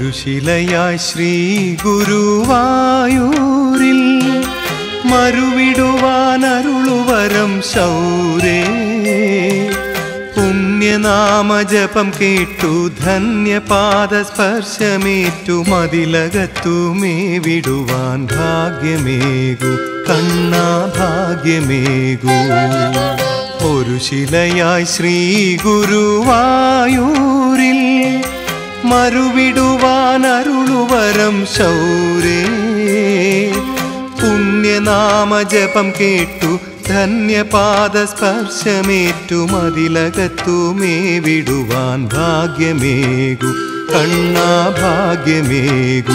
ഒരു ശിലയായി ശ്രീ ഗുരുവായൂരിൽ മറുവിടുവാൻ അരുളുവരം ശൗരേ പുണ്യനാമജപം കേട്ടു ധന്യപാദ സ്പർശമേറ്റു മതിലകത്തുമേ വിടുവാൻ ഭാഗ്യമേകു കണ്ണാ ഭാഗ്യമേകു ഒരു ശിലയായി ശ്രീ ഗുരുവായൂരിൽ മറുവിടുവാൻ അരുളുവരം ശൗരേ പുണ്യനാമജപം കേട്ടു ധന്യപാദ സ്പർശമേറ്റു മതിലകത്തുമേ വിടുവാൻ ഭാഗ്യമേകു കണ്ണാ ഭാഗ്യമേകു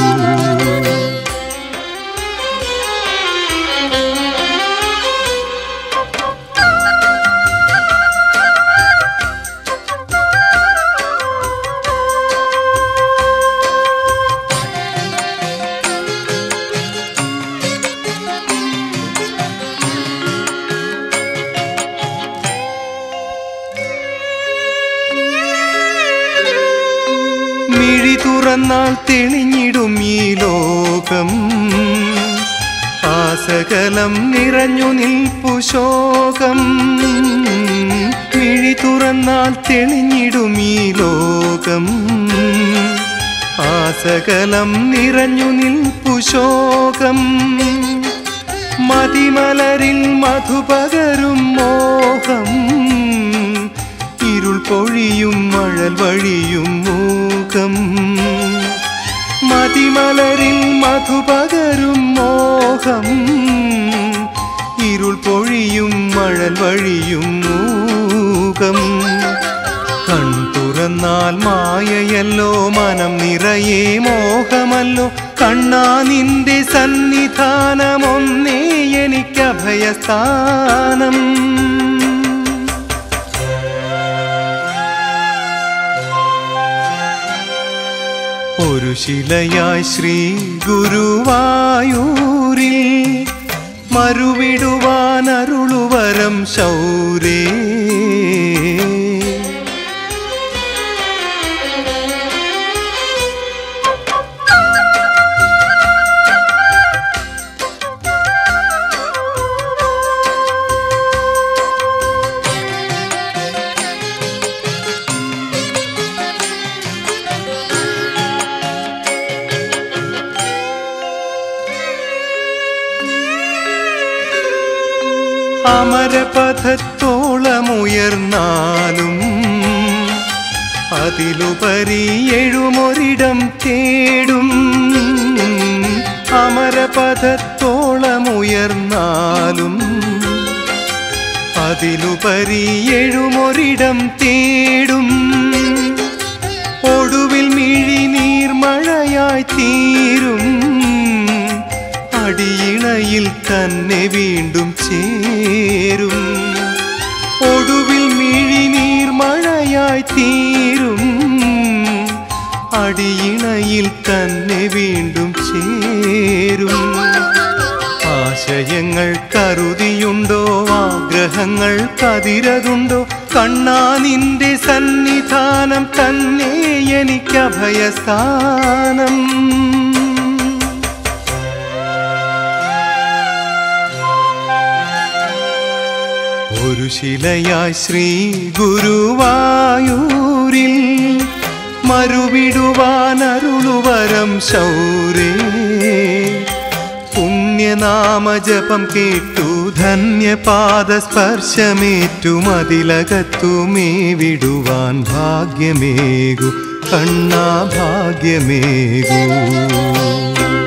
മിഴി തുറന്നാൽ തെളിഞ്ഞിടും ഈ ലോകം ആസകലം നിറഞ്ഞു നിൽപ്പു ശോകം മിഴി തുറന്നാൽ തെളിഞ്ഞിടും ഈ ലോകം ആസകലം നിറഞ്ഞു നിൽപ്പു ശോകം മതിമലരിൽ മധുപകരും മോഹം ഇരുൾ പൊഴിയും മഴൽ വഴിയും മൂകം മതിമലരിൽ മധുപകരും മോഹം ഇരുൾ പൊഴിയും മഴൽ വഴിയും മൂകം കൺ തുറന്നാൽ മായയല്ലോ മനം നിറയെ മോഹമല്ലോ കണ്ണാ നിന്റെ സന്നിധാനമൊന്നേ എനിക്കഭയസ്ഥാനം ഒരു ശിലയായി ശ്രീ ഗുരുവായൂരിൽ മറുവിടുവാൻ അരുളുവരം ശൗരേ അമരപഥത്തോളമുയർന്നാലും അതിലുപരി എഴുമൊരിടം തേടും അമരപഥത്തോളമുയർന്നാലും അതിലുപരി എഴുമൊരിടം തേടും ഒടുവിൽ മിഴി നീർമഴയായി തീരും അടിയിണയിൽ തന്നെ വീണ്ടും ചേരും ഒടുവിൽ മിഴി നീർമഴയായി തീരും അടിയിണയിൽ തന്നെ വീണ്ടും ചേരും ആശയങ്ങൾ കരുതിയുണ്ടോ ആഗ്രഹങ്ങൾ കതിരതുണ്ടോ കണ്ണാ നിന്റെ സന്നിധാനം തന്നെ എനിക്കഭയസ്ഥാനം ഒരു ശിലയായി ശ്രീ ഗുരുവായൂരിൽ മറുവിടുവാൻ അരുളുവരം ശൗരേ പുണ്യനാമജപം കേട്ടു ധന്യപാദ സ്പർശമേറ്റു മതിലകത്തുമേ വിടുവാൻ ഭാഗ്യമേകു കണ്ണാ ഭാഗ്യമേകൂ